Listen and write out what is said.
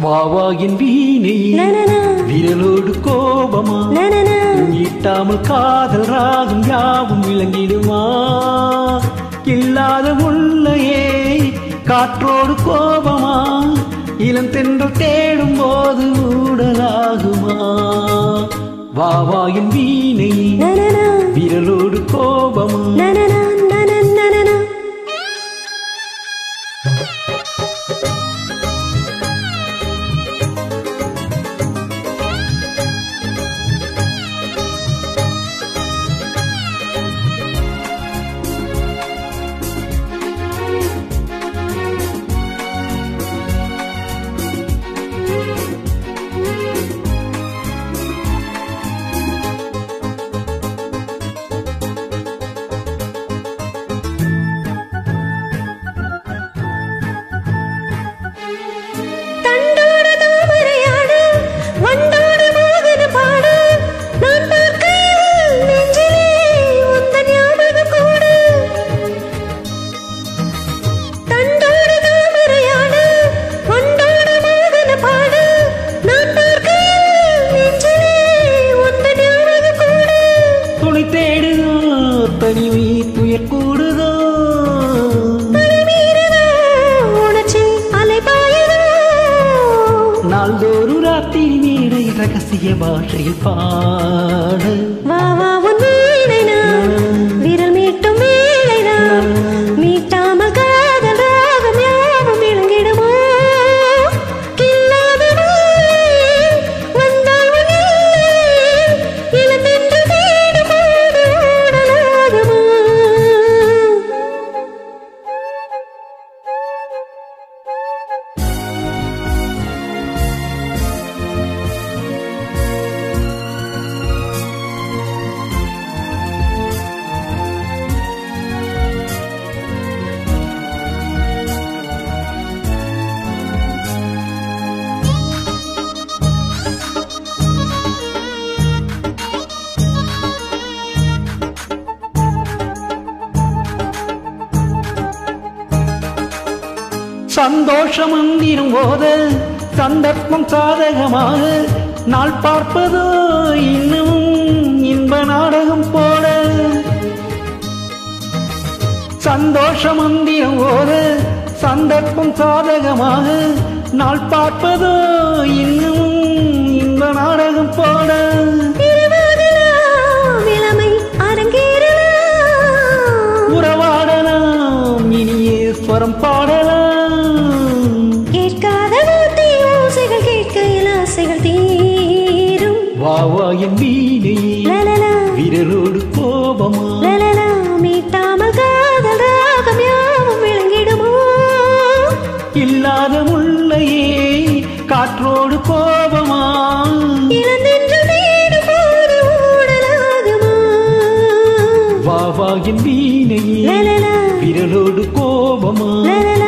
வாவாயின் வீணை நனனா விரலோடு கோபமா நனனா ஈட்டாமல் காதல் ராகம் யாவும் விளங்கிடுமா இல்லாத முள்ளையே காற்றோடு கோபமா இளம் தென்றல் தேடும் போது ஊடலாகுமா வாவாயின் வீணை நனனா விரலோடு கோபமா நனனா நனன் நனனா தண்டோடு தாமரையாடு வண்டோடு மோகன பாடு நான் பார்க்கையில் நெஞ்சிலே உந்தன் ஞாபகம் கூடு தண்டோடு தாமரையாடு வண்டோடு மோகன பாடு நான் பார்க்கையில் நெஞ்சிலே உந்தன் ஞாபகம் கூடு துணை தேடுதோ தனிமை துயர் கூடுதோ மீறுதோ உணர்ச்சி அலைபாயுதோ நாள்தோறும் ராத்திரி மேடை ரகசிய பாஷையில் பாடு வா வா உன் வீணை நான் விரல் மீட்டும் வேளை நான் மீட்டாமல் காதல் ராகம் யாவும் இழங்கிடுமோ கில்லாத மழை வந்தால் உன் எல்லை இளந்தென்று தேடும் போது ஓடலாகுமா சந்தோஷ மந்திரம் போத சந்தர்ப்பம் சாதகமாக நாள் பார்ப்பதோ இன்னும் இன்ப நாடகம் போல சந்தோஷ மந்திரம் போத சந்தர்ப்பம் சாதகமாக நாள் பார்ப்பதோ இன்னும் இன்ப நாடகம் போல திருவாகலாம் இளமை அரங்கேறலாம் உறவாடலாம் இனியே ஸ்வரம் பாடலாம் கேட்காத வார்த்தை ஓசைகள் கேட்கையில் ஆசைகள் தீரும் வாவா என் வீணை லலலா விரலோடு கோபமா லலலா மீட்டாமல் காதல் ராகம் யாவும் விளங்கிடுமோ இல்லாத முள்ளையே காற்றோடு கோபமா இளந்தென்று தேடும் போது ஊடலாகுமா வாவா என் வீணையே லலலா விரலோடு கோபமா லலலா